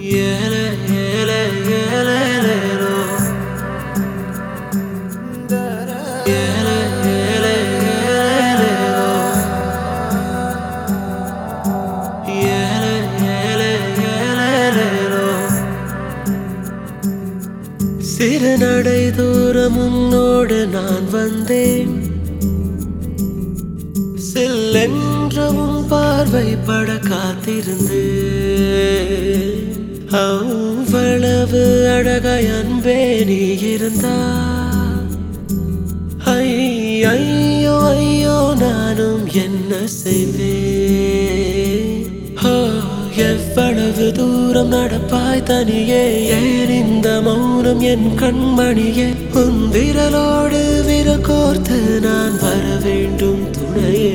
ஏலே ஏலே ஏலேலேலோ. ஏலே ஏலே ஏலேலேலோ. ஏலே ஏலே ஏலேலேலோ. சிறு நடை தூரம் உன்னோடு நான் வந்தேன் செல்லென்றவும் பார்வை பட காத்திருந்து அவ்வளவு அழகாய் அன்பே நீ இருந்தா ஐ ஐயோ ஐயோ நானும் என்ன செய்வேன் ஓ, எவ்வளவு தூரம் நடப்பாய் தனியே ஏன் இந்த மௌனம் என் கண்மணியே உன் விரலோடு விரல் கோர்த்து நான் வர வேண்டும் துணையே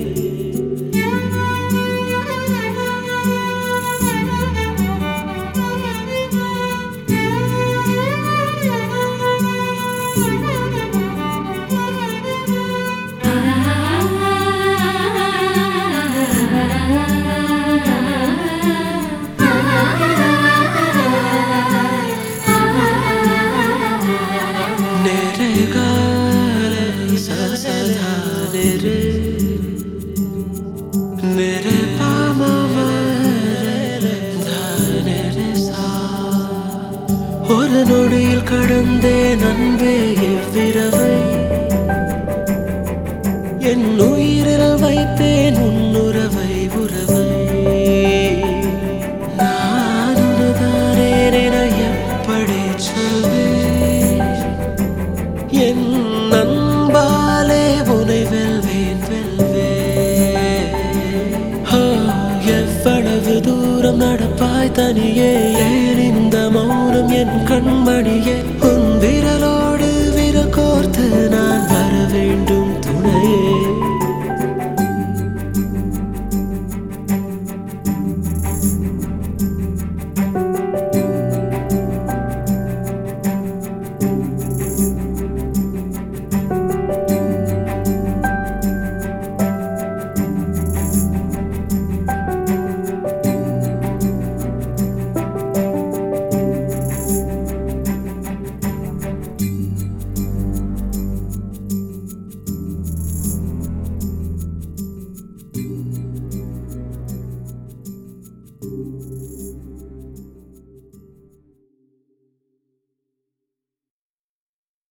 नेरे गाले सा सा धा नेरे नेरे पामा रे धा नेरे सा ஒரு நொடியில் கடந்தேன் அன்பே எவ்விரவை என் உயிரில் வைத்தேன் உன்னுறவை உறவை நான் உனதானே என எப்படி சொல்வேன் என் நண்பாலே உனை வெல்வேன் வெல்வேன் ஓ, எவ்வளவு தூரம் நடப்பாய் தனியே ஏன் இந்த மௌனம் என் கண்மணியே உன் விரலோடு விரல் கோர்த்து நான் வர வேண்டும்